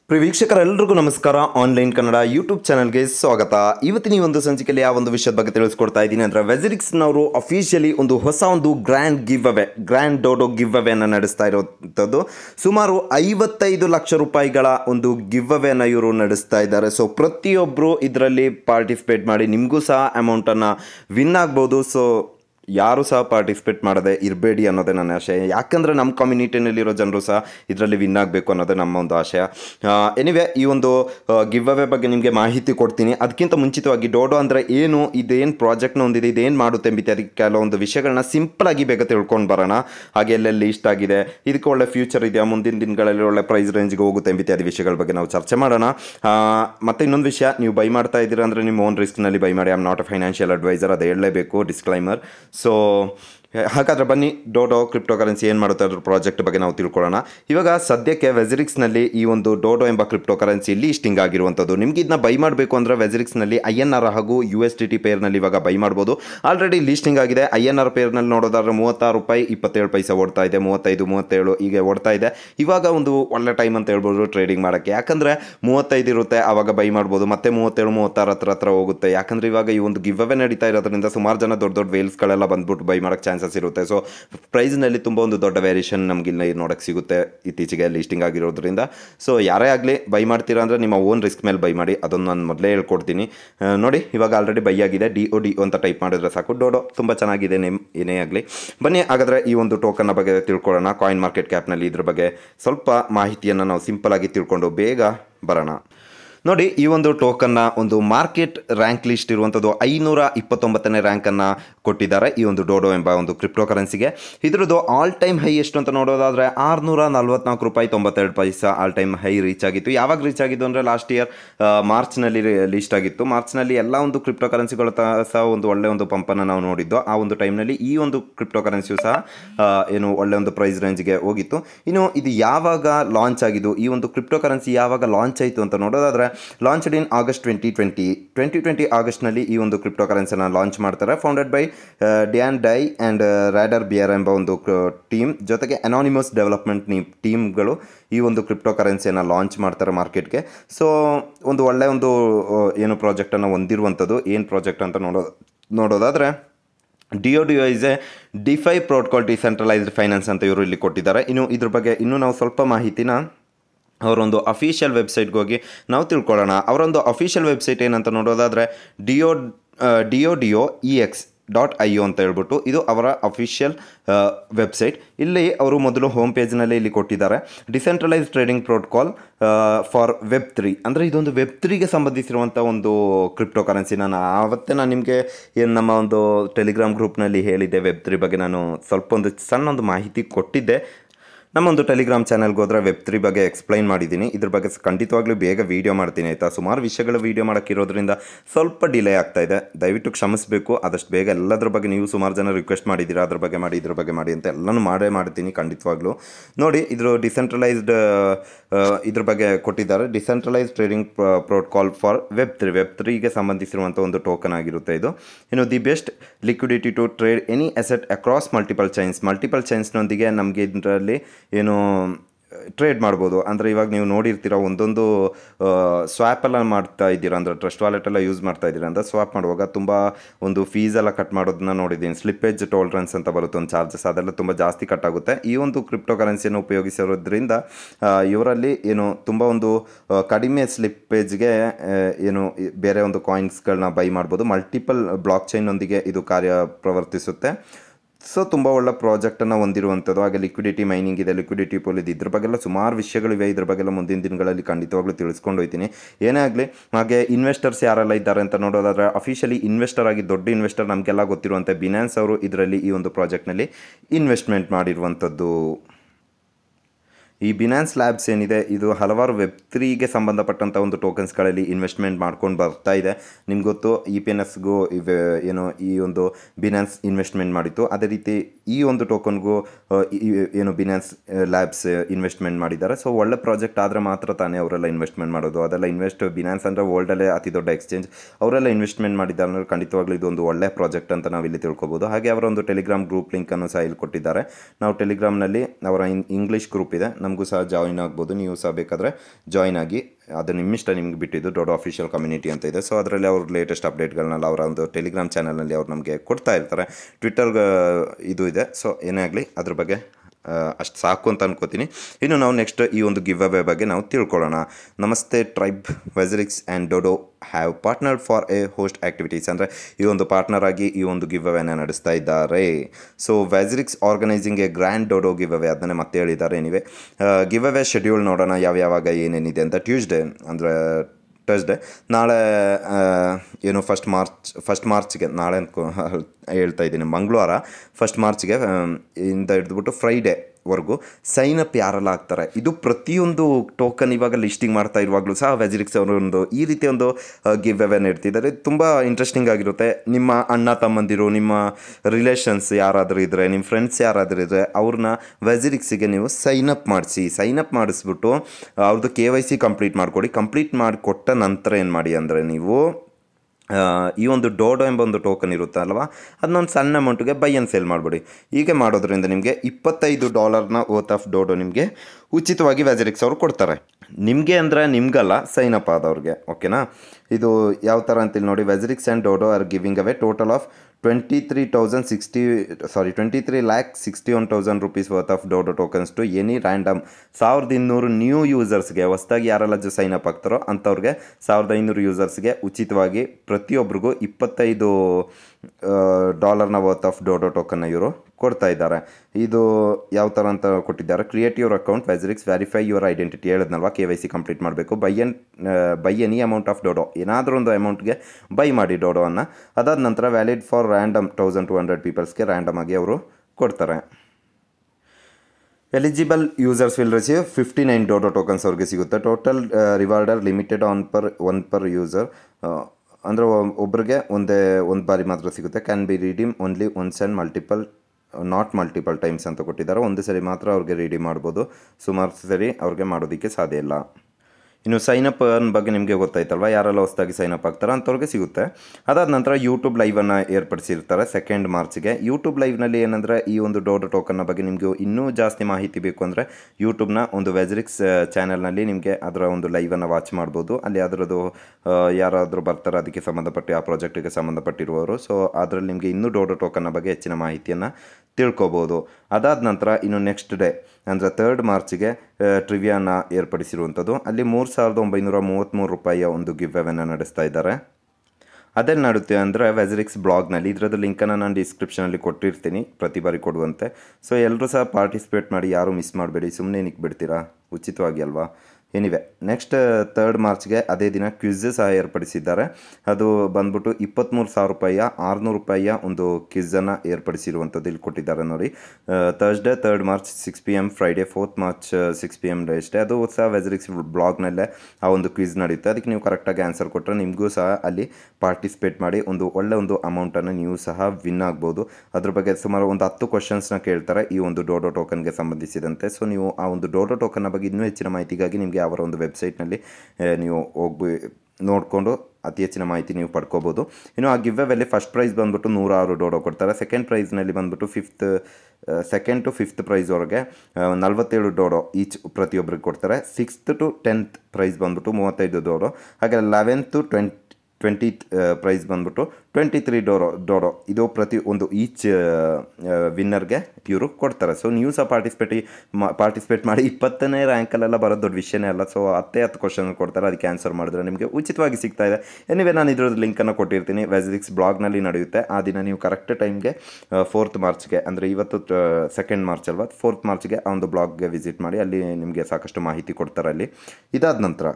ಪ್ರಿಯ ವೀಕ್ಷಕರೆಲ್ಲರಿಗೂ ನಮಸ್ಕಾರ online Kannada YouTube ಚಾನಲ್ಗೆ ಸ್ವಾಗತ ಇವತ್ತಿನ ಈ ಒಂದು ಸಂಚಿಕೆಯಲ್ಲಿ ಯಾವ ಒಂದು ವಿಷಯದ ಬಗ್ಗೆ ತಿಳಿಸ್ಕೊಡ್ತಾ ಇದ್ದೀನಿ ಅಂದರೆ ವೆಜರಿಕ್ಸ್ನವರು ಅಫಿಷಿಯಲಿ ಒಂದು ಹೊಸ ಒಂದು grand giveaway grand DODO ಗಿವ್ ಅವೇನ ನಡೆಸ್ತಾ ಇರುವಂಥದ್ದು ಸುಮಾರು ಐವತ್ತೈದು ಲಕ್ಷ ರೂಪಾಯಿಗಳ ಒಂದು ಗಿವ್ ಅವೇನ ಇವರು ನಡೆಸ್ತಾ ಇದ್ದಾರೆ ಸೊ ಪ್ರತಿಯೊಬ್ಬರು ಇದರಲ್ಲಿ ಪಾರ್ಟಿಸಿಪೇಟ್ ಮಾಡಿ ನಿಮಗೂ ಸಹ ಅಮೌಂಟನ್ನು ವಿನ್ ಆಗ್ಬೋದು ಸೊ ಯಾರು ಸಹ ಪಾರ್ಟಿಸಿಪೇಟ್ ಮಾಡದೆ ಇರಬೇಡಿ ಅನ್ನೋದೇ ನನ್ನ ಆಶಯ ಯಾಕಂದರೆ ನಮ್ಮ ಕಮ್ಯುನಿಟಿನಲ್ಲಿರೋ ಜನರು ಸಹ ಇದರಲ್ಲಿ ವಿನ್ ಆಗಬೇಕು ಅನ್ನೋದೇ ನಮ್ಮ ಒಂದು ಆಶಯ ಎನಿವೆ ಈ ಒಂದು ಗಿವ್ ಅವೇ ಬಗ್ಗೆ ನಿಮಗೆ ಮಾಹಿತಿ ಕೊಡ್ತೀನಿ ಅದಕ್ಕಿಂತ ಮುಂಚಿತವಾಗಿ ಡೋಡೋ ಅಂದರೆ ಏನು ಇದೇನು ಪ್ರಾಜೆಕ್ಟ್ನ ಹೊಂದಿದೆ ಇದೇನು ಮಾಡುತ್ತೆ ಎಂಬಿತಿ ಅದಕ್ಕೆ ಕೆಲವೊಂದು ವಿಷಯಗಳನ್ನ ಸಿಂಪಲ್ ಆಗಿ ಬೇಗ ತಿಳ್ಕೊಂಡು ಬರೋಣ ಹಾಗೆ ಎಲ್ಲೆಲ್ಲಿ ಇಷ್ಟ ಆಗಿದೆ ಇದಕ್ಕೆ ಒಳ್ಳೆ ಫ್ಯೂಚರ್ ಇದೆಯಾ ಮುಂದಿನ ದಿನಗಳಲ್ಲಿ ಒಳ್ಳೆ ಪ್ರೈಸ್ ರೇಂಜ್ಗೆ ಹೋಗುತ್ತೆ ಎಂಬಿತ್ಯಾದಿ ವಿಷಯಗಳ ಬಗ್ಗೆ ನಾವು ಚರ್ಚೆ ಮಾಡೋಣ ಆ, ಮತ್ತೆ ಇನ್ನೊಂದು ವಿಷಯ ನೀವು ಬೈ ಮಾಡ್ತಾ ಇದ್ದೀರಾ ಅಂದರೆ ನಿಮ್ಮ ಓನ್ ರಿಸ್ಕ್ನಲ್ಲಿ ಬೈ ಮಾಡಿ I am not a financial advisor ಅದು ಹೇಳಲೇಬೇಕು ಡಿಸ್ಕ್ಲೈಮರ್ ಸೊ ಹಾಗಾದ್ರೆ ಬನ್ನಿ ಡೋಡೋ ಕ್ರಿಪ್ಟೋ ಕರೆನ್ಸಿ ಏನು ಮಾಡುತ್ತೆ ಅದ್ರ ಪ್ರಾಜೆಕ್ಟ್ ಬಗ್ಗೆ ನಾವು ತಿಳ್ಕೊಳ್ಳೋಣ ಇವಾಗ ಸದ್ಯಕ್ಕೆ ವೆಜರಿಕ್ಸ್ನಲ್ಲಿ ಈ ಒಂದು ಡೋಡೋ ಎಂಬ ಕ್ರಿಪ್ಟೋ ಕರೆನ್ಸಿ ಲೀಸ್ಟಿಂಗ್ ಆಗಿರುವಂಥದ್ದು ನಿಮ್ಗೆ ಇದನ್ನ ಬೈ ಮಾಡಬೇಕು ಅಂದರೆ ವೆಜರಿಕ್ಸ್ನಲ್ಲಿ ಐ ಎನ್ ಆರ್ ಹಾಗೂ ಯು ಎಸ್ ಟಿ ಟಿ ಪೇರ್ನಲ್ಲಿ ಇವಾಗ ಬೈ ಮಾಡ್ಬೋದು ಆಲ್ರೆಡಿ ಲೀಸ್ಟಿಂಗ್ ಆಗಿದೆ ಐ ಎನ್ ಆರ್ ಪೇರ್ನಲ್ಲಿ ನೋಡೋದಾದ್ರೆ ಮೂವತ್ತಾರು ರೂಪಾಯಿ ಇಪ್ಪತ್ತೇಳು ಪೈಸೆ ಓಡ್ತಾ ಇದೆ ಮೂವತ್ತೈದು ಮೂವತ್ತೇಳು ಹೀಗೆ ಓಡ್ತಾ ಇದೆ ಇವಾಗ ಒಂದು ಒಳ್ಳೆ ಟೈಮ್ ಅಂತ ಹೇಳ್ಬೋದು ಟ್ರೇಡಿಂಗ್ ಮಾಡೋಕ್ಕೆ ಯಾಕಂದರೆ ಮೂವತ್ತೈದು ಇರುತ್ತೆ ಆವಾಗ ಬೈ ಮಾಡ್ಬೋದು ಮತ್ತೆ ಮೂವತ್ತೇಳು ಮೂವತ್ತಾರು ಹತ್ರ ಹತ್ರ ಹೋಗುತ್ತೆ ಯಾಕಂದರೆ ಇವಾಗ ಈ ಒಂದು ಗಿವ್ ಅವೇ ನಡೀತಾ ಇರೋದ್ರಿಂದ ಸುಮಾರು ಜನ ದೊಡ್ಡ ದೊಡ್ಡ ವೇಲ್ಸ್ಗಳೆಲ್ಲ ಬಂದ್ಬಿಟ್ಟು ಬೈ ಮಾಡೋಕ್ಕೆ ಚಾನ್ಸಸ್ ಇರುತ್ತೆ ಸೊ ಪ್ರೈಸ್ನಲ್ಲಿ ತುಂಬ ಒಂದು ದೊಡ್ಡ ವೇರಿಯೇಷನ್ ನಮ್ಗೆ ಇಲ್ಲಿ ನೋಡೋಕ್ಕೆ ಸಿಗುತ್ತೆ ಇತ್ತೀಚೆಗೆ ಲಿಸ್ಟಿಂಗ್ ಆಗಿರೋದ್ರಿಂದ ಸೊ ಯಾರೇ ಆಗಲಿ ಬೈ ಮಾಡ್ತೀರಾ ಅಂದರೆ ನಿಮ್ಮ ಓನ್ ರಿಸ್ಕ್ ಮೇಲೆ ಬೈ ಮಾಡಿ ಅದನ್ನು ನಾನು ಮೊದಲೇ ಹೇಳ್ಕೊಡ್ತೀನಿ ಆ, ನೋಡಿ ಇವಾಗ ಆಲ್ರೆಡಿ ಬೈ ಆಗಿದೆ ಡಿ ಒ ಡಿ ಅಂತ ಟೈಪ್ ಮಾಡಿದ್ರೆ ಸಾಕು ಡೋಡೋ ತುಂಬ ಚೆನ್ನಾಗಿದೆ ನೇಮ್ ಏನೇ ಆಗಲಿ ಬನ್ನಿ ಹಾಗಾದರೆ ಈ ಒಂದು ಟೋಕನ್ನ ಬಗ್ಗೆ ತಿಳ್ಕೊಳ್ಳೋಣ ಕಾಯಿನ್ ಮಾರ್ಕೆಟ್ ಕ್ಯಾಪ್ನಲ್ಲಿ ಇದ್ರ ಬಗ್ಗೆ ಸ್ವಲ್ಪ ಮಾಹಿತಿಯನ್ನು ನಾವು ಸಿಂಪಲ್ ಆಗಿ ತಿಳ್ಕೊಂಡು ಬೇಗ ಬರೋಣ ನೋಡಿ ಈ ಒಂದು ಟೋಕನ್ನ ಒಂದು ಮಾರ್ಕೆಟ್ ರ್ಯಾಂಕ್ ಲಿಸ್ಟ್ ಇರುವಂಥದ್ದು ಐನೂರ ಇಪ್ಪತ್ತೊಂಬತ್ತನೇ ರ್ಯಾಂಕನ್ನು ಕೊಟ್ಟಿದ್ದಾರೆ ಈ ಒಂದು ಡೋಡೋ ಎಂಬ ಒಂದು ಕ್ರಿಪ್ಟೋ ಕರೆನ್ಸಿಗೆ ಇದ್ರದ್ದು ಆಲ್ ಟೈಮ್ ಹೈ ಎಷ್ಟು ಅಂತ ನೋಡೋದಾದರೆ ಆರುನೂರ ನಲ್ವತ್ನಾಲ್ಕು ರೂಪಾಯಿ ತೊಂಬತ್ತೆರಡು ಪೈಸಾ ಆಲ್ ಟೈಮ್ ಹೈ ರೀಚ್ ಆಗಿತ್ತು ಯಾವಾಗ ರೀಚ್ ಆಗಿದ್ದು ಅಂದರೆ ಲಾಸ್ಟ್ ಇಯರ್ ಮಾರ್ಚ್ನಲ್ಲಿ ಲಿಸ್ಟ್ ಆಗಿತ್ತು ಮಾರ್ಚ್ನಲ್ಲಿ ಎಲ್ಲ ಒಂದು ಕ್ರಿಪ್ಟೋ ಕರೆನ್ಸಿಗಳ ಸಹ ಒಂದು ಒಳ್ಳೆ ಒಂದು ಪಂಪನ್ನು ನಾವು ನೋಡಿದ್ದು ಆ ಒಂದು ಟೈಮ್ನಲ್ಲಿ ಈ ಒಂದು ಕ್ರಿಪ್ಟೋ ಕರೆನ್ಸಿಯು ಸಹ ಆ, ಏನು ಒಳ್ಳೆ ಒಂದು ಪ್ರೈಸ್ ರೇಂಜ್ಗೆ ಹೋಗಿತ್ತು ಇನ್ನು ಇದು ಯಾವಾಗ ಲಾಂಚ್ ಆಗಿದ್ದು ಈ ಒಂದು ಕ್ರಿಪ್ಟೋ ಕರೆನ್ಸಿ ಯಾವಾಗ ಲಾಂಚ್ ಆಯಿತು ಅಂತ ನೋಡೋದಾದರೆ launched in August twenty twenty twenty twenty ಆಗಸ್ಟ್ನಲ್ಲಿ ಈ ಒಂದು ಕ್ರಿಪ್ಟೋ ಕರೆನ್ಸಿನ ಲಾಂಚ್ ಮಾಡ್ತಾರೆ founded by Dan Dai and Radar Bear ಎಂಬ ಒಂದು ಟೀಮ್ ಜೊತೆಗೆ ಅನಾನಿಮಸ್ ಡೆವಲಪ್ಮೆಂಟ್ ಟೀಮ್ಗಳು ಈ ಒಂದು ಕ್ರಿಪ್ಟೋ ಕರೆನ್ಸಿಯನ್ನು ಲಾಂಚ್ ಮಾಡ್ತಾರೆ ಮಾರ್ಕೆಟ್ಗೆ ಸೊ ಒಂದು ಒಳ್ಳೆಯ ಒಂದು ಆ, ಏನು ಪ್ರಾಜೆಕ್ಟನ್ನು ಹೊಂದಿರುವಂಥದ್ದು ಏನು ಪ್ರಾಜೆಕ್ಟ್ ಅಂತ ನೋಡೋ ನೋಡೋದಾದರೆ D O D O is a DeFi protocol decentralised finance ಅಂತ ಇವರು ಇಲ್ಲಿ ಕೊಟ್ಟಿದ್ದಾರೆ ಇನ್ನು ಇದ್ರ ಬಗ್ಗೆ ಇನ್ನೂ ನಾವು ಸ್ವಲ್ಪ ಮಾಹಿತಿನ ಅವರೊಂದು ಅಫಿಷಿಯಲ್ ವೆಬ್ಸೈಟ್ಗೆ ಹೋಗಿ ನಾವು ತಿಳ್ಕೊಳ್ಳೋಣ ಅವರೊಂದು ಅಫಿಷಿಯಲ್ ವೆಬ್ಸೈಟ್ ಏನಂತ ನೋಡೋದಾದರೆ D O D O D O E X dot I O ಅಂತ ಹೇಳ್ಬಿಟ್ಟು ಇದು ಅವರ ಅಫಿಷಿಯಲ್ ವೆಬ್ಸೈಟ್ ಇಲ್ಲಿ ಅವರು ಮೊದಲು ಹೋಮ್ ಪೇಜ್ನಲ್ಲಿ ಇಲ್ಲಿ ಕೊಟ್ಟಿದ್ದಾರೆ decentralise trading protocol for web three ಅಂದರೆ ಇದೊಂದು ವೆಬ್ ತ್ರೀಗೆ ಸಂಬಂಧಿಸಿರುವಂಥ ಒಂದು ಕ್ರಿಪ್ಟೋ ಕರೆನ್ಸಿ ನಾನು ಆವತ್ತೇ ನಾನು ನಿಮಗೆ ಏನು ನಮ್ಮ ಒಂದು ಟೆಲಿಗ್ರಾಮ್ ಗ್ರೂಪ್ನಲ್ಲಿ ಹೇಳಿದ್ದೆ ವೆಬ್ ತ್ರೀ ಬಗ್ಗೆ ನಾನು ಸ್ವಲ್ಪ ಒಂದು ಸಣ್ಣ ಒಂದು ಮಾಹಿತಿ ಕೊಟ್ಟಿದ್ದೆ ನಮ್ಮೊಂದು ಟೆಲಿಗ್ರಾಮ್ ಚಾನಲ್ಗೆ ಹೋದ್ರೆ ವೆಬ್ ತ್ರೀ ಬಗ್ಗೆ ಎಕ್ಸ್ಪ್ಲೈನ್ ಮಾಡಿದ್ದೀನಿ ಇದ್ರ ಬಗ್ಗೆ ಖಂಡಿತವಾಗ್ಲೂ ಬೇಗ ವೀಡಿಯೋ ಮಾಡ್ತೀನಿ ಆಯಿತಾ ಸುಮಾರು ವಿಷಯಗಳು ವೀಡಿಯೋ ಮಾಡೋಕ್ಕಿರೋದ್ರಿಂದ ಸ್ವಲ್ಪ ಡಿಲೇ ಆಗ್ತಾ ಇದೆ ದಯವಿಟ್ಟು ಕ್ಷಮಿಸಬೇಕು ಆದಷ್ಟು ಬೇಗ ಎಲ್ಲದ್ರ ಬಗ್ಗೆ ನೀವು ಸುಮಾರು ಜನ ರಿಕ್ವೆಸ್ಟ್ ಮಾಡಿದ್ದೀರಾ ಅದ್ರ ಬಗ್ಗೆ ಮಾಡಿ ಇದ್ರ ಬಗ್ಗೆ ಮಾಡಿ ಅಂತ ಎಲ್ಲನೂ ಮಾಡೇ ಮಾಡ್ತೀನಿ ಖಂಡಿತವಾಗ್ಲೂ ನೋಡಿ ಇದ್ರ ಡಿಸೆಂಟ್ರಲೈಸ್ಡ್ ಇದ್ರ ಬಗ್ಗೆ ಕೊಟ್ಟಿದ್ದಾರೆ decentralise trading protocol for web three web ತ್ರೀಗೆ ಸಂಬಂಧಿಸಿರುವಂಥ ಒಂದು ಟೋಕನ್ ಆಗಿರುತ್ತೆ ಇದು ಇನ್ನು the best liquidity to trade any asset across multiple chains multiple ಚೈನ್ಸ್ನೊಂದಿಗೆ ನಮಗೆ ಇದರಲ್ಲಿ ಏನು ಟ್ರೇಡ್ ಮಾಡ್ಬೋದು ಅಂದರೆ ಇವಾಗ ನೀವು ನೋಡಿರ್ತೀರ ಒಂದೊಂದು ಸ್ವ್ಯಾಪ್ ಎಲ್ಲ ಮಾಡ್ತಾ ಇದ್ದೀರಾ ಅಂದರೆ ಟ್ರಸ್ಟ್ ವಾಲೆಟ್ ಎಲ್ಲ ಯೂಸ್ ಮಾಡ್ತಾ ಇದ್ದೀರಾ ಅಂದರೆ ಸ್ವಾಪ್ ಮಾಡುವಾಗ ತುಂಬ ಒಂದು ಫೀಸ್ ಎಲ್ಲ ಕಟ್ ಮಾಡೋದನ್ನ ನೋಡಿದ್ದೀನಿ ಸ್ಲಿಪ್ಪೇಜ್ ಟೋಲ್ರೆನ್ಸ್ ಅಂತ ಬರುತ್ತೆ ಒಂದು ಚಾರ್ಜಸ್ ಅದೆಲ್ಲ ತುಂಬ ಜಾಸ್ತಿ ಕಟ್ ಆಗುತ್ತೆ ಈ ಒಂದು ಕ್ರಿಪ್ಟೋ ಕರೆನ್ಸಿಯನ್ನು ಉಪಯೋಗಿಸಿರೋದ್ರಿಂದ ಆ, ಇವರಲ್ಲಿ ಏನು ತುಂಬ ಒಂದು ಆ, ಕಡಿಮೆ ಸ್ಲಿಪ್ಪೇಜ್ಗೆ ಏನು ಈ ಬೇರೆ ಒಂದು ಕಾಯಿನ್ಸ್ಗಳನ್ನ ಬೈ ಮಾಡ್ಬೋದು ಮಲ್ಟಿಪಲ್ ಬ್ಲಾಕ್ ಚೈನ್ನೊಂದಿಗೆ ಇದು ಕಾರ್ಯ ಪ್ರವರ್ತಿಸುತ್ತೆ ಸೊ ತುಂಬ ಒಳ್ಳೆ ಪ್ರಾಜೆಕ್ಟನ್ನು ಹೊಂದಿರುವಂಥದ್ದು ಹಾಗೆ ಲಿಕ್ವಿಡಿಟಿ ಮೈನಿಂಗ್ ಇದೆ ಲಿಕ್ವಿಡಿಟಿ ಪೋಲ್ ಇದೆ ಇದ್ರ ಬಗ್ಗೆಲ್ಲ ಸುಮಾರು ವಿಷಯಗಳಿವೆ ಇದ್ರ ಬಗ್ಗೆಲ್ಲ ಮುಂದಿನ ದಿನಗಳಲ್ಲಿ ಖಂಡಿತವಾಗ್ಲೂ ತಿಳಿಸ್ಕೊಂಡು ಹೋಗ್ತೀನಿ ಏನೇ ಆಗಲಿ ಹಾಗೆ ಇನ್ವೆಸ್ಟರ್ಸ್ ಯಾರೆಲ್ಲ ಇದ್ದಾರೆ ಅಂತ ನೋಡೋದಾದ್ರೆ ಅಫಿಷಿಯಲಿ ಇನ್ವೆಸ್ಟರ್ ಆಗಿ ದೊಡ್ಡ ಇನ್ವೆಸ್ಟರ್ ನಮಗೆಲ್ಲ ಗೊತ್ತಿರುವಂಥ ಬಿನಾನ್ಸ್ ಅವರು ಇದರಲ್ಲಿ ಈ ಒಂದು ಪ್ರಾಜೆಕ್ಟ್ನಲ್ಲಿ ಇನ್ವೆಸ್ಟ್ಮೆಂಟ್ ಮಾಡಿರುವಂಥದ್ದು ಈ ಬಿನಾನ್ಸ್ ಲ್ಯಾಬ್ಸ್ ಏನಿದೆ ಇದು ಹಲವಾರು ವೆಬ್ ತ್ರೀಗೆ ಸಂಬಂಧಪಟ್ಟಂಥ ಒಂದು ಟೋಕನ್ಸ್ಗಳಲ್ಲಿ ಇನ್ವೆಸ್ಟ್ಮೆಂಟ್ ಮಾಡ್ಕೊಂಡು ಬರ್ತಾ ಇದೆ ನಿಮ್ಗೆ ಗೊತ್ತು ಇ ಪಿ ಎನ್ ಎಸ್ಗೂ ಇವೆ ಏನು ಈ ಒಂದು ಬಿನಾನ್ಸ್ ಇನ್ವೆಸ್ಟ್ಮೆಂಟ್ ಮಾಡಿತ್ತು ಅದೇ ರೀತಿ ಈ ಒಂದು ಟೋಕನ್ಗೂ ಏನು ಬಿನಾನ್ಸ್ ಲ್ಯಾಬ್ಸ್ ಇನ್ವೆಸ್ಟ್ಮೆಂಟ್ ಮಾಡಿದ್ದಾರೆ ಸೊ ಒಳ್ಳೆ ಪ್ರಾಜೆಕ್ಟ್ ಆದರೆ ಮಾತ್ರ ತಾನೇ ಅವರೆಲ್ಲ ಇನ್ವೆಸ್ಟ್ಮೆಂಟ್ ಮಾಡೋದು ಅದೆಲ್ಲ ಇನ್ವೆಸ್ಟ್ ಬಿನಾನ್ಸ್ ಅಂದರೆ ವರ್ಲ್ಡಲ್ಲೇ ಅತಿ ದೊಡ್ಡ ಎಕ್ಸ್ಚೇಂಜ್ ಅವರೆಲ್ಲ ಇನ್ವೆಸ್ಟ್ಮೆಂಟ್ ಮಾಡಿದ್ದಾರೆ ಅಂದರೆ ಖಂಡಿತವಾಗ್ಲೂ ಇದು ಒಂದು ಒಳ್ಳೆ ಪ್ರಾಜೆಕ್ಟ್ ಅಂತ ನಾವು ಇಲ್ಲಿ ತಿಳ್ಕೊಬೋದು ಹಾಗೆ ಅವರ ಒಂದು ಟೆಲಿಗ್ರಾಮ್ ಗ್ರೂಪ್ ಲಿಂಕನ್ನು ಸಹ ಇಲ್ಲಿ ಕೊಟ್ಟಿದ್ದಾರೆ ನಾವು ಟೆಲಿಗ್ರಾಮ್ನಲ್ಲಿ ಅವರ ಇಂಗ್ಲೀಷ್ ಗ್ರೂಪ್ ಇದೆ ನಮಗೂ ಸಹ ಜಾಯಿನ್ ಆಗ್ಬೋದು ನೀವು ಸಹ ಬೇಕಾದರೆ ಜಾಯಿನ್ ಆಗಿ ಅದು ನಿಮ್ಮಿಷ್ಟ ನಿಮ್ಗೆ ಬಿಟ್ಟಿದ್ದು ದೊಡ್ಡ ಅಫಿಷಿಯಲ್ ಕಮ್ಯುನಿಟಿ ಅಂತ ಇದೆ ಸೊ ಅದರಲ್ಲಿ ಅವ್ರ ಲೇಟೆಸ್ಟ್ ಅಪ್ಡೇಟ್ಗಳನ್ನೆಲ್ಲ ಅವರ ಒಂದು ಟೆಲಿಗ್ರಾಮ್ ಚಾನಲ್ನಲ್ಲಿ ಅವ್ರು ನಮಗೆ ಕೊಡ್ತಾ ಇರ್ತಾರೆ ಟ್ವಿಟ್ಟರ್ಗೆ ಇದು ಇದೆ ಸೊ ಏನೇ ಆಗಲಿ ಅದ್ರ ಬಗ್ಗೆ ಅಷ್ಟು ಸಾಕು ಅಂತ ಅನ್ಕೋತೀನಿ ಇನ್ನು ನಾವು ನೆಕ್ಸ್ಟ್ ಈ ಒಂದು ಗಿವ್ ಅವೇ ಬಗ್ಗೆ ನಾವು ತಿಳ್ಕೊಳ್ಳೋಣ ನಮಸ್ತೆ tribe WazirX and DODO have partnered for a host activities ಅಂದರೆ ಈ ಒಂದು ಪಾರ್ಟ್ನರ್ ಆಗಿ ಈ ಒಂದು ಗಿವ್ ಅವೇನ ನಡೆಸ್ತಾ ಇದ್ದಾರೆ so WazirX organising a grand DODO giveaway ಅದನ್ನೇ ಮತ್ತೆ ಹೇಳಿದ್ದಾರೆ ಏನಿವೆ ಗಿವ್ ಅವೇ ಶೆಡ್ಯೂಲ್ ನೋಡೋಣ ಯಾವ ಯಾವಾಗ ಏನೇನಿದೆ ಅಂತ ಟ್ಯೂಸ್ಡೇ ಅಂದರೆ ಟರ್ಸ್ಡೇ ನಾಳೆ ಆ, ಏನು ಫಸ್ಟ್ ಮಾರ್ಚ್ ಫಸ್ಟ್ ಮಾರ್ಚ್ಗೆ ನಾಳೆ ಅನ್ಕೊ ಹೇಳ್ತಾ ಇದ್ದೀನಿ ಮಂಗಳವಾರ ಫಸ್ಟ್ ಮಾರ್ಚ್ಗೆ ಆ, ಇಂದ ಹಿಡಿದ್ಬಿಟ್ಟು ಫ್ರೈಡೇವರೆಗೂ ಸೈನ್ ಅಪ್ ಯಾರೆಲ್ಲ ಆಗ್ತಾರೆ ಇದು ಪ್ರತಿಯೊಂದು ಟೋಕನ್ ಇವಾಗ ಲಿಸ್ಟಿಂಗ್ ಮಾಡ್ತಾ ಇರುವಾಗಲೂ ಸಹ ವೆಜಿರಿಕ್ಸ್ ಅವರು ಒಂದು ಈ ರೀತಿ ಒಂದು ಗಿವ್ ಅವೇ ಇಡ್ತಿದ್ದಾರೆ ತುಂಬ ಇಂಟ್ರೆಸ್ಟಿಂಗ್ ಆಗಿರುತ್ತೆ ನಿಮ್ಮ ಅಣ್ಣ ತಮ್ಮಂದಿರು ನಿಮ್ಮ ರಿಲೇಷನ್ಸ್ ಯಾರಾದರೂ ಇದ್ದರೆ ನಿಮ್ಮ ಫ್ರೆಂಡ್ಸ್ ಯಾರಾದರೂ ಇದ್ದರೆ ಅವ್ರನ್ನ ವೆಜಿರಿಕ್ಸಿಗೆ ನೀವು ಸೈನ್ ಅಪ್ ಮಾಡಿಸಿ ಸೈನ್ ಅಪ್ ಮಾಡಿಸ್ಬಿಟ್ಟು ಅವ್ರದ್ದು ಕೆ ವೈ ಸಿ ಕಂಪ್ಲೀಟ್ ಮಾಡಿಕೊಡಿ ಕಂಪ್ಲೀಟ್ ಮಾಡಿಕೊಟ್ಟ ನಂತರ ಏನು ಮಾಡಿ ಅಂದರೆ ನೀವು ಆ, ಈ ಒಂದು ಡೋಡೋ ಎಂಬ ಒಂದು ಟೋಕನ್ ಇರುತ್ತೆ ಅಲ್ವಾ ಅದನ್ನೊಂದು ಸಣ್ಣ ಅಮೌಂಟ್ಗೆ ಬೈ ಆ್ಯಂಡ್ ಸೇಲ್ ಮಾಡಿಬಿಡಿ ಹೀಗೆ ಮಾಡೋದ್ರಿಂದ ನಿಮಗೆ ಇಪ್ಪತ್ತೈದು ಡಾಲರ್ನ ಓತ್ ಆಫ್ ಡೋಡೋ ನಿಮಗೆ ಉಚಿತವಾಗಿ ವ್ಯಾಜರಿಕ್ಸ್ ಅವರು ಕೊಡ್ತಾರೆ ನಿಮಗೆ ಅಂದರೆ ನಿಮಗಲ್ಲ ಸೈನ್ ಅಪ್ ಆದವ್ರಿಗೆ ಓಕೆನಾ ಇದು ಯಾವ ಥರ ಅಂತೇಳಿ ನೋಡಿ WazirX and DODO are giving away total of twenty three thousand sixty sorry twenty three lakh sixty one thousand rupees worth of DODO tokens to any random ಸಾವಿರದ ಇನ್ನೂರು ನ್ಯೂ ಯೂಸರ್ಸ್ಗೆ ಹೊಸ್ದಾಗಿ ಯಾರೆಲ್ಲ ಜೊ ಸೈನ್ ಅಪ್ ಆಗ್ತಾರೋ ಅಂಥವ್ರಿಗೆ ಸಾವಿರದ ಐನೂರು ಯೂಸರ್ಸ್ಗೆ ಉಚಿತವಾಗಿ ಪ್ರತಿಯೊಬ್ಬರಿಗೂ ಇಪ್ಪತ್ತೈದು ಡಾಲರ್ನ ವರ್ತ್ ಆಫ್ ಡೋಡೋ ಟೋಕನ್ನ ಇವರು ಕೊಡ್ತಾ ಇದ್ದಾರೆ ಇದು ಯಾವ ಥರ ಅಂತ ಕೊಟ್ಟಿದ್ದಾರೆ create your account WazirX verify your identity ಹೇಳಿದ್ನಲ್ವಾ ಕೆ ವೈ ಸಿ ಕಂಪ್ಲೀಟ್ ಮಾಡಬೇಕು buy an buy any amount of DODO ಏನಾದರೂ ಒಂದು ಅಮೌಂಟ್ಗೆ ಬೈ ಮಾಡಿ ಡೋಡೋವನ್ನು ಅದಾದ ನಂತರ valid for random thousand two hundred ಪೀಪಲ್ಸ್ಗೆ ರ್ಯಾಂಡಮ್ ಆಗಿ ಅವರು ಕೊಡ್ತಾರೆ eligible users will receive fifty nine DODO tokens ಅವ್ರಿಗೆ ಸಿಗುತ್ತೆ total rewarder limited on per one per user ಅಂದರೆ ಒಬ್ಬರಿಗೆ ಒಂದೇ ಒಂದು ಬಾರಿ ಮಾತ್ರ ಸಿಗುತ್ತೆ can B redeem only once and multiple not multiple times ಅಂತ ಕೊಟ್ಟಿದ್ದಾರೆ ಒಂದು ಸರಿ ಮಾತ್ರ ಅವ್ರಿಗೆ ರೆಡಿ ಮಾಡ್ಬೋದು ಸುಮಾರು ಸರಿ ಅವ್ರಿಗೆ ಮಾಡೋದಕ್ಕೆ ಸಾಧ್ಯ ಇಲ್ಲ ಇನ್ನು ಸೈನ್ ಅಪ್ ಬಗ್ಗೆ ನಿಮಗೆ ಗೊತ್ತಾಯ್ತಲ್ವ ಯಾರೆಲ್ಲ ಹೊಸದಾಗಿ ಸೈನ್ ಅಪ್ ಆಗ್ತಾರೆ ಅಂಥವ್ರಿಗೆ ಸಿಗುತ್ತೆ ಅದಾದ ನಂತರ ಯೂಟ್ಯೂಬ್ ಲೈವನ್ನು ಏರ್ಪಡಿಸಿರ್ತಾರೆ ಸೆಕೆಂಡ್ ಮಾರ್ಚ್ಗೆ ಯೂಟ್ಯೂಬ್ ಲೈವ್ನಲ್ಲಿ ಏನಂದರೆ ಈ ಒಂದು ಡೋಡೋ ಟೋಕನ್ನ ಬಗ್ಗೆ ನಿಮಗೆ ಇನ್ನೂ ಜಾಸ್ತಿ ಮಾಹಿತಿ ಬೇಕು ಅಂದರೆ ಯೂಟ್ಯೂಬ್ನ ಒಂದು ವೆಜರಿಕ್ಸ್ ಚಾನಲ್ನಲ್ಲಿ ನಿಮಗೆ ಅದರ ಒಂದು ಲೈವನ್ನು ವಾಚ್ ಮಾಡ್ಬೋದು ಅಲ್ಲಿ ಅದರದ್ದು ಆ, ಯಾರಾದರೂ ಬರ್ತಾರೆ ಅದಕ್ಕೆ ಸಂಬಂಧಪಟ್ಟ ಆ ಪ್ರಾಜೆಕ್ಟಿಗೆ ಸಂಬಂಧಪಟ್ಟಿರುವವರು ಸೊ ಅದರಲ್ಲಿ ನಿಮಗೆ ಇನ್ನೂ ಡೋಡೋ ಟೋಕನ್ನ ಬಗ್ಗೆ ಹೆಚ್ಚಿನ ಮಾಹಿತಿಯನ್ನು ತಿಳ್ಕೊಬೋದು ಅದಾದ ನಂತರ ಇನ್ನು ನೆಕ್ಸ್ಟ್ ಡೇ ಅಂದರೆ ತರ್ಡ್ ಮಾರ್ಚ್ಗೆ ಟ್ರಿವಿಯಾನ ಏರ್ಪಡಿಸಿರುವಂಥದ್ದು ಅಲ್ಲಿ ಮೂರು ಸಾವಿರದ ಒಂಬೈನೂರ ಮೂವತ್ತ್ಮೂರು ರೂಪಾಯಿಯ ಒಂದು ಗಿವ್ ಅವೆನ ನಡೆಸ್ತಾ ಇದ್ದಾರೆ ಅದೆಲ್ಲಿ ನಡುತ್ತೆ ಅಂದರೆ ವೆಜರಿಕ್ಸ್ ಬ್ಲಾಗ್ನಲ್ಲಿ ಇದರದ್ದು ಲಿಂಕನ್ನು ನಾನು ಡಿಸ್ಕ್ರಿಪ್ಷನಲ್ಲಿ ಕೊಟ್ಟಿರ್ತೀನಿ ಪ್ರತಿ ಬಾರಿ ಕೊಡುವಂತೆ ಸೊ ಎಲ್ಲರೂ ಸಹ ಪಾರ್ಟಿಸಿಪೇಟ್ ಮಾಡಿ ಯಾರೂ ಮಿಸ್ ಮಾಡಬೇಡಿ ಸುಮ್ಮನೆ ಏನಕ್ಕೆ ಬಿಡ್ತೀರಾ ಉಚಿತವಾಗಿ ಅಲ್ವಾ ಎನಿವೆ ನೆಕ್ಸ್ಟ್ ತರ್ಡ್ ಮಾರ್ಚ್ಗೆ ಅದೇ ದಿನ ಕ್ವಿಝ್ ಸಹ ಏರ್ಪಡಿಸಿದ್ದಾರೆ ಅದು ಬಂದ್ಬಿಟ್ಟು ಇಪ್ಪತ್ತ್ಮೂರು ಸಾವಿರ ರೂಪಾಯಿಯ ಆರುನೂರು ರೂಪಾಯಿಯ ಒಂದು ಕ್ವಿಝನ್ನು ಏರ್ಪಡಿಸಿರುವಂಥದ್ದು ಇಲ್ಲಿ ಕೊಟ್ಟಿದ್ದಾರೆ ನೋಡಿ Thursday third March six P M Friday fourth March six P M ಅಷ್ಟೇ ಅದು ಸಹ ವೆಜರಿಕ್ಸ್ ಬ್ಲಾಗ್ನಲ್ಲೇ ಆ ಒಂದು ಕ್ವಿಝ್ ನಡೆಯುತ್ತೆ ಅದಕ್ಕೆ ನೀವು ಕರೆಕ್ಟಾಗಿ ಆನ್ಸರ್ ಕೊಟ್ಟರೆ ನಿಮಗೂ ಸಹ ಅಲ್ಲಿ ಪಾರ್ಟಿಸಿಪೇಟ್ ಮಾಡಿ ಒಂದು ಒಳ್ಳೆ ಒಂದು ಅಮೌಂಟನ್ನು ನೀವು ಸಹ ವಿನ್ ಆಗ್ಬೋದು ಅದ್ರ ಬಗ್ಗೆ ಸುಮಾರು ಒಂದು ಹತ್ತು ಕ್ವಶನ್ಸ್ನ ಕೇಳ್ತಾರೆ ಈ ಒಂದು ಡೋಡೋ ಟೋಕನ್ಗೆ ಸಂಬಂಧಿಸಿದಂತೆ ಸೊ ನೀವು ಆ ಒಂದು ಡೋಡೋ ಟೋಕನ್ನ ಬಗ್ಗೆ ಇನ್ನೂ ಹೆಚ್ಚಿನ ಮಾಹಿತಿಗಾಗಿ ನಿಮಗೆ ಅವರ ಒಂದು ವೆಬ್ಸೈಟ್ನಲ್ಲಿ ನೀವು ಹೋಗ್ಬಿ ನೋಡಿಕೊಂಡು ಅತಿ ಹೆಚ್ಚಿನ ಮಾಹಿತಿ ನೀವು ಪಡ್ಕೋಬೋದು ಇನ್ನು ಆ ಗಿವ್ ಅವೆಲ್ಲಿ ಫಸ್ಟ್ ಪ್ರೈಸ್ ಬಂದ್ಬಿಟ್ಟು ನೂರಾರು ಡೋಡೋ ಕೊಡ್ತಾರೆ ಸೆಕೆಂಡ್ ಪ್ರೈಸ್ನಲ್ಲಿ ಬಂದ್ಬಿಟ್ಟು ಫಿಫ್ತ್ ಸೆಕೆಂಡ್ ಟು ಫಿಫ್ತ್ ಪ್ರೈಸ್ವರೆಗೆ ನಲವತ್ತೇಳು ಡೋಡೋ ಈಚ್ ಪ್ರತಿಯೊಬ್ಬರಿಗೆ ಕೊಡ್ತಾರೆ ಸಿಕ್ಸ್ತ್ ಟು ಟೆಂತ್ ಪ್ರೈಸ್ ಬಂದ್ಬಿಟ್ಟು ಮೂವತ್ತೈದು ಡೋಡೋ ಹಾಗೆ ಲೆವೆಂತು ಟ್ವೆಂಟ್ ಟ್ವೆಂಟಿ ಪ್ರೈಸ್ ಬಂದ್ಬಿಟ್ಟು ಟ್ವೆಂಟಿ ತ್ರೀ ಡೋರೋ ಡೋಡೋ ಇದು ಪ್ರತಿ ಒಂದು ಈಚ್ ವಿನ್ನರ್ಗೆ ಇವರು ಕೊಡ್ತಾರೆ ಸೊ ನೀವು ಸಹ ಪಾರ್ಟಿಸಿಪೇಟ್ ಪಾರ್ಟಿಸಿಪೇಟ್ ಮಾಡಿ ಇಪ್ಪತ್ತನೇ ರ್ಯಾಂಕಲ್ಲೆಲ್ಲ ಬರೋದು ದೊಡ್ಡ ವಿಷಯನೇ ಅಲ್ಲ ಸೊ ಹತ್ತೇ ಹತ್ತು ಕ್ವಶನ್ ಕೊಡ್ತಾರೆ ಅದಕ್ಕೆ ಆನ್ಸರ್ ಮಾಡಿದ್ರೆ ನಿಮಗೆ ಉಚಿತವಾಗಿ ಸಿಗ್ತಾ ಇದೆ ಎನಿವೆ ನಾನು ಇದ್ರದ್ದು ಲಿಂಕನ್ನು ಕೊಟ್ಟಿರ್ತೀನಿ ವೆಜಿಕ್ಸ್ ಬ್ಲಾಗ್ನಲ್ಲಿ ನಡೆಯುತ್ತೆ ಆ ದಿನ ನೀವು ಕರೆಕ್ಟ್ ಟೈಮ್ಗೆ ಫೋರ್ತ್ ಮಾರ್ಚ್ಗೆ ಅಂದರೆ ಇವತ್ತು ಸೆಕೆಂಡ್ ಮಾರ್ಚ್ ಅಲ್ವಾ ಫೋರ್ತ್ ಮಾರ್ಚ್ಗೆ ಆ ಒಂದು ಬ್ಲಾಗ್ಗೆ ವಿಸಿಟ್ ಮಾಡಿ ಅಲ್ಲಿ ನಿಮಗೆ ಸಾಕಷ್ಟು ಮಾಹಿತಿ ಕೊಡ್ತಾರೆ ಅಲ್ಲಿ ಇದಾದ ನಂತರ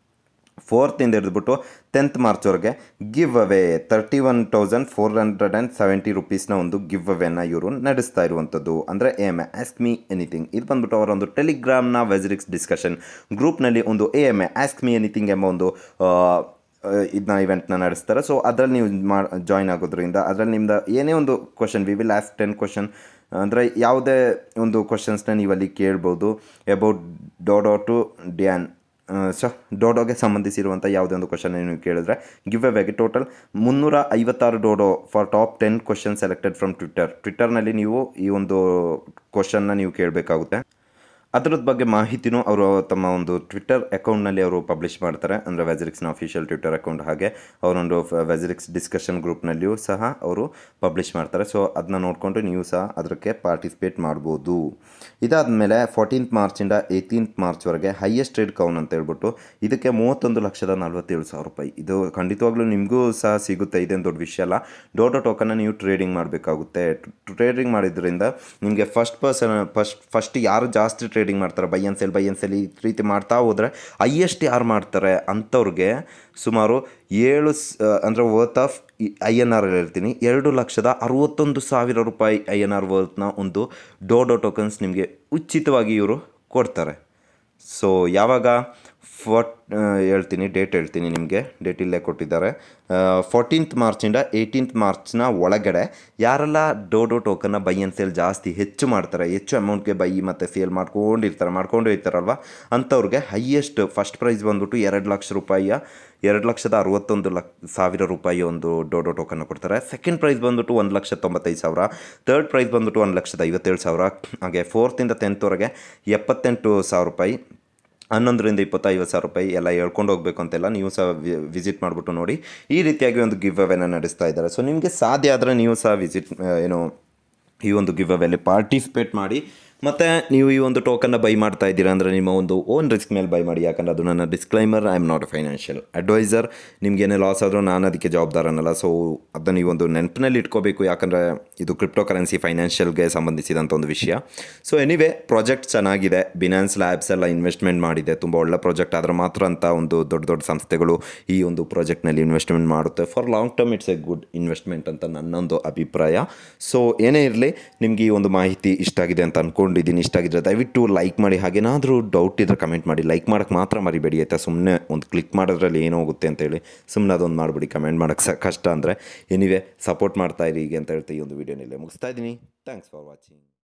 ಫೋರ್ತಿಂದ ಹಿಡಿದ್ಬಿಟ್ಟು ಟೆಂತ್ ಮಾರ್ಚ್ವರೆಗೆ give away thirty one thousand four hundred and seventy ರುಪೀಸ್ನ ಒಂದು ಗಿವ್ ಅವೇನ ಇವರು ನಡೆಸ್ತಾ ಇರುವಂಥದ್ದು ಅಂದರೆ A M A ask me anything ಇದು ಬಂದ್ಬಿಟ್ಟು ಅವರ ಒಂದು ಟೆಲಿಗ್ರಾಮ್ನ ವೆಜರಿಕ್ಸ್ ಡಿಸ್ಕಷನ್ ಗ್ರೂಪ್ನಲ್ಲಿ ಒಂದು A M A ask me anything ಎಂಬ ಒಂದು ಇದನ್ನ ಇವೆಂಟ್ನ ನಡೆಸ್ತಾರೆ ಸೊ ಅದರಲ್ಲಿ ನೀವು ಮಾ ಜಾಯ್ನ್ ಆಗೋದ್ರಿಂದ ಅದರಲ್ಲಿ ನಿಮ್ದು ಏನೇ ಒಂದು question we will ask ten question ಅಂದರೆ ಯಾವುದೇ ಒಂದು ಕ್ವಶನ್ಸ್ನ ನೀವು ಅಲ್ಲಿ ಕೇಳ್ಬೋದು ಅಬೌಟ್ ಡೋಡೋ ಟು ಡ್ಯಾನ್ ಸೊ ಡೋಡೋಗೆ ಸಂಬಂಧಿಸಿರುವಂಥ ಯಾವುದೇ ಒಂದು ಕ್ವಶನ್ ನೀವು ಕೇಳಿದ್ರೆ ಗಿವ್ ಅವೇಗೆ ಟೋಟಲ್ ಮುನ್ನೂರ ಐವತ್ತಾರು DODO for top ten question selected from Twitter ಟ್ವಿಟ್ಟರ್ನಲ್ಲಿ ನೀವು ಈ ಒಂದು ಕ್ವಶನ್ನ ನೀವು ಕೇಳಬೇಕಾಗುತ್ತೆ ಅದರದ ಬಗ್ಗೆ ಮಾಹಿತಿನೂ ಅವರು ತಮ್ಮ ಒಂದು ಟ್ವಿಟ್ಟರ್ ಅಕೌಂಟ್ನಲ್ಲಿ ಅವರು ಪಬ್ಲಿಷ್ ಮಾಡ್ತಾರೆ ಅಂದರೆ ವೆಜರಿಕ್ಸ್ನ ಅಫಿಷಿಯಲ್ ಟ್ವಿಟ್ಟರ್ ಅಕೌಂಟ್ ಹಾಗೆ ಅವರೊಂದು ವೆಜರಿಕ್ಸ್ ಡಿಸ್ಕಷನ್ ಗ್ರೂಪ್ನಲ್ಲಿಯೂ ಸಹ ಅವರು ಪಬ್ಲಿಷ್ ಮಾಡ್ತಾರೆ ಸೊ ಅದನ್ನ ನೋಡಿಕೊಂಡು ನೀವು ಸಹ ಅದಕ್ಕೆ ಪಾರ್ಟಿಸಿಪೇಟ್ ಮಾಡ್ಬೋದು ಇದಾದಮೇಲೆ ಫೋರ್ಟೀನ್ತ್ ಮಾರ್ಚಿಂದ ಏಯ್ಟೀನ್ತ್ ಮಾರ್ಚ್ವರೆಗೆ ಹೈಯೆಸ್ಟ್ ಟ್ರೇಡ್ ಕೌನ್ ಅಂತ ಹೇಳ್ಬಿಟ್ಟು ಇದಕ್ಕೆ ಮೂವತ್ತೊಂದು ಲಕ್ಷದ ನಲ್ವತ್ತೇಳು ಸಾವಿರ ರೂಪಾಯಿ ಇದು ಖಂಡಿತವಾಗ್ಲೂ ನಿಮಗೂ ಸಹ ಸಿಗುತ್ತೆ ಇದೇನು ದೊಡ್ಡ ವಿಷಯ ಅಲ್ಲ ಡೋಟೋ ಟೋಕನ್ನ ನೀವು ಟ್ರೇಡಿಂಗ್ ಮಾಡಬೇಕಾಗುತ್ತೆ ಟ್ರೇಡಿಂಗ್ ಮಾಡಿದ್ರಿಂದ ನಿಮಗೆ ಫಸ್ಟ್ ಪರ್ಸನ್ ಫಸ್ಟ್ ಫಸ್ಟ್ ಯಾರು ಜಾಸ್ತಿ ಟ್ರೇಡಿಂಗ್ ಮಾಡ್ತಾರೆ buy and sell buy and sell ಈ ರೀತಿ ಮಾಡ್ತಾ ಹೋದರೆ ಹೈಯೆಸ್ಟ್ ಯಾರು ಮಾಡ್ತಾರೆ ಅಂಥವ್ರಿಗೆ ಸುಮಾರು ಏಳು ಅಂದರೆ worth of I N R ಹೇಳ್ತೀನಿ ಎರಡು ಲಕ್ಷದ ಅರುವತ್ತೊಂದು ಸಾವಿರ ರೂಪಾಯಿ ಐ ಎನ್ ಆರ್ ವರ್ತ್ನ ಒಂದು ಡೋಡೋ ಟೋಕನ್ಸ್ ನಿಮಗೆ ಉಚಿತವಾಗಿ ಇವರು ಕೊಡ್ತಾರೆ ಸೊ ಯಾವಾಗ ಫೋರ್ಟ್ ಹೇಳ್ತೀನಿ ಡೇಟ್ ಹೇಳ್ತೀನಿ ನಿಮಗೆ ಡೇಟ್ ಇಲ್ಲೇ ಕೊಟ್ಟಿದ್ದಾರೆ ಫೋರ್ಟೀನ್ತ್ ಮಾರ್ಚಿಂದ ಏಯ್ಟೀನ್ತ್ ಮಾರ್ಚ್ನ ಒಳಗಡೆ ಯಾರೆಲ್ಲ ಡೋಡೋ ಟೋಕನ್ನ ಬೈ ಆ್ಯಂಡ್ ಸೇಲ್ ಜಾಸ್ತಿ ಹೆಚ್ಚು ಮಾಡ್ತಾರೆ ಹೆಚ್ಚು ಅಮೌಂಟ್ಗೆ ಬೈ ಮತ್ತು ಸೇಲ್ ಮಾಡ್ಕೊಂಡಿರ್ತಾರೆ ಮಾಡ್ಕೊಂಡು ಹೋಗ್ತಾರಲ್ವ ಅಂಥವ್ರಿಗೆ ಹೈಯೆಸ್ಟ್ ಫಸ್ಟ್ ಪ್ರೈಸ್ ಬಂದ್ಬಿಟ್ಟು ಎರಡು ಲಕ್ಷ ರೂಪಾಯಿಯ ಎರಡು ಲಕ್ಷದ ಅರುವತ್ತೊಂದು ಲಕ್ ಸಾವಿರ ರೂಪಾಯಿ ಒಂದು ಡೋಡೋ ಟೋಕನ್ನ ಕೊಡ್ತಾರೆ ಸೆಕೆಂಡ್ ಪ್ರೈಸ್ ಬಂದ್ಬಿಟ್ಟು ಒಂದು ಲಕ್ಷ ತೊಂಬತ್ತೈದು ಸಾವಿರ ತರ್ಡ್ ಪ್ರೈಸ್ ಬಂದ್ಬಿಟ್ಟು ಒಂದು ಲಕ್ಷದ ಐವತ್ತೇಳು ಸಾವಿರ ಹಾಗೆ ಫೋರ್ತಿಂದ ಟೆಂತ್ವರೆಗೆ ಎಪ್ಪತ್ತೆಂಟು ಸಾವಿರ ರೂಪಾಯಿ ಹನ್ನೊಂದರಿಂದ ಇಪ್ಪತ್ತೈವತ್ತು ಸಾವಿರ ರೂಪಾಯಿ ಎಲ್ಲ ಹೇಳ್ಕೊಂಡು ಹೋಗಬೇಕು ಅಂತೆಲ್ಲ ನೀವು ಸಹ ವಿಸಿಟ್ ಮಾಡಿಬಿಟ್ಟು ನೋಡಿ ಈ ರೀತಿಯಾಗಿ ಒಂದು ಗಿವ್ ಅವೇನ ನಡೆಸ್ತಾ ಇದ್ದಾರೆ ಸೊ ನಿಮಗೆ ಸಾಧ್ಯ ಆದರೆ ನೀವು ಸಹ ವಿಸಿಟ್ ಏನು ಈ ಒಂದು ಗಿವ್ ಅವೇಲಿ ಪಾರ್ಟಿಸಿಪೇಟ್ ಮಾಡಿ ಮತ್ತು ನೀವು ಈ ಒಂದು ಟೋಕನ್ನ ಬೈ ಮಾಡ್ತಾ ಇದ್ದೀರಾ ಅಂದರೆ ನಿಮ್ಮ ಒಂದು ಓನ್ ರಿಸ್ಕ್ ಮೇಲೆ ಬೈ ಮಾಡಿ ಯಾಕಂದರೆ ಅದು ನನ್ನ disclaimer I am not a financial advisor ನಿಮಗೇನೇ ಲಾಸ್ ಆದರೂ ನಾನು ಅದಕ್ಕೆ ಜವಾಬ್ದಾರನಲ್ಲ ಸೊ ಅದನ್ನು ಈ ಒಂದು ನೆನಪಿನಲ್ಲಿ ಇಟ್ಕೋಬೇಕು ಯಾಕಂದರೆ ಇದು ಕ್ರಿಪ್ಟೋ ಕರೆನ್ಸಿ ಫೈನಾನ್ಷಿಯಲ್ಗೆ ಸಂಬಂಧಿಸಿದಂಥ ಒಂದು ವಿಷಯ ಸೊ ಎನಿವೆ ಪ್ರಾಜೆಕ್ಟ್ ಚೆನ್ನಾಗಿದೆ ಬಿನಾನ್ಸ್ ಲ್ಯಾಬ್ಸ್ ಎಲ್ಲ ಇನ್ವೆಸ್ಟ್ಮೆಂಟ್ ಮಾಡಿದೆ ತುಂಬ ಒಳ್ಳೆ ಪ್ರಾಜೆಕ್ಟ್ ಆದರೆ ಮಾತ್ರ ಅಂತ ಒಂದು ದೊಡ್ಡ ದೊಡ್ಡ ಸಂಸ್ಥೆಗಳು ಈ ಒಂದು ಪ್ರಾಜೆಕ್ಟ್ನಲ್ಲಿ ಇನ್ವೆಸ್ಟ್ಮೆಂಟ್ ಮಾಡುತ್ತೆ for long term it's a good investment ಅಂತ ನನ್ನೊಂದು ಅಭಿಪ್ರಾಯ ಸೊ ಏನೇ ಇರಲಿ ನಿಮಗೆ ಈ ಒಂದು ಮಾಹಿತಿ ಇಷ್ಟ ಆಗಿದೆ ಅಂತ ಅಂದ್ಕೊಂಡಿದ್ದೀನಿ ಇಷ್ಟ ಆಗಿದ್ರೆ ದಯವಿಟ್ಟು ಲೈಕ್ ಮಾಡಿ ಹಾಗೇನಾದರೂ ಡೌಟ್ ಇದ್ದರೆ ಕಮೆಂಟ್ ಮಾಡಿ ಲೈಕ್ ಮಾಡೋಕ್ಕೆ ಮಾತ್ರ ಮರಿಬೇಡಿ ಆಯಿತಾ ಸುಮ್ಮನೆ ಒಂದು ಕ್ಲಿಕ್ ಮಾಡೋದ್ರಲ್ಲಿ ಏನೋ ಹೋಗುತ್ತೆ ಅಂತೇಳಿ ಸುಮ್ಮನೆ ಅದೊಂದು ಮಾಡಿಬಿಡಿ ಕಮೆಂಟ್ ಮಾಡೋಕ್ಕೆ ಸಹ ಕಷ್ಟ ಅಂದರೆ ಎನಿವೆ ಸಪೋರ್ಟ್ ಮಾಡ್ತಾ ಇರಿ ಹೀಗೆ ಅಂತ ಹೇಳ್ತಾ ಈ ಒಂದು ವೀಡಿಯೋನಿಲ್ಲೇ ಮುಗಿಸ್ತಾ ಇದ್ದೀನಿ ಥ್ಯಾಂಕ್ಸ್ ಫಾರ್ ವಾಚಿಂಗ್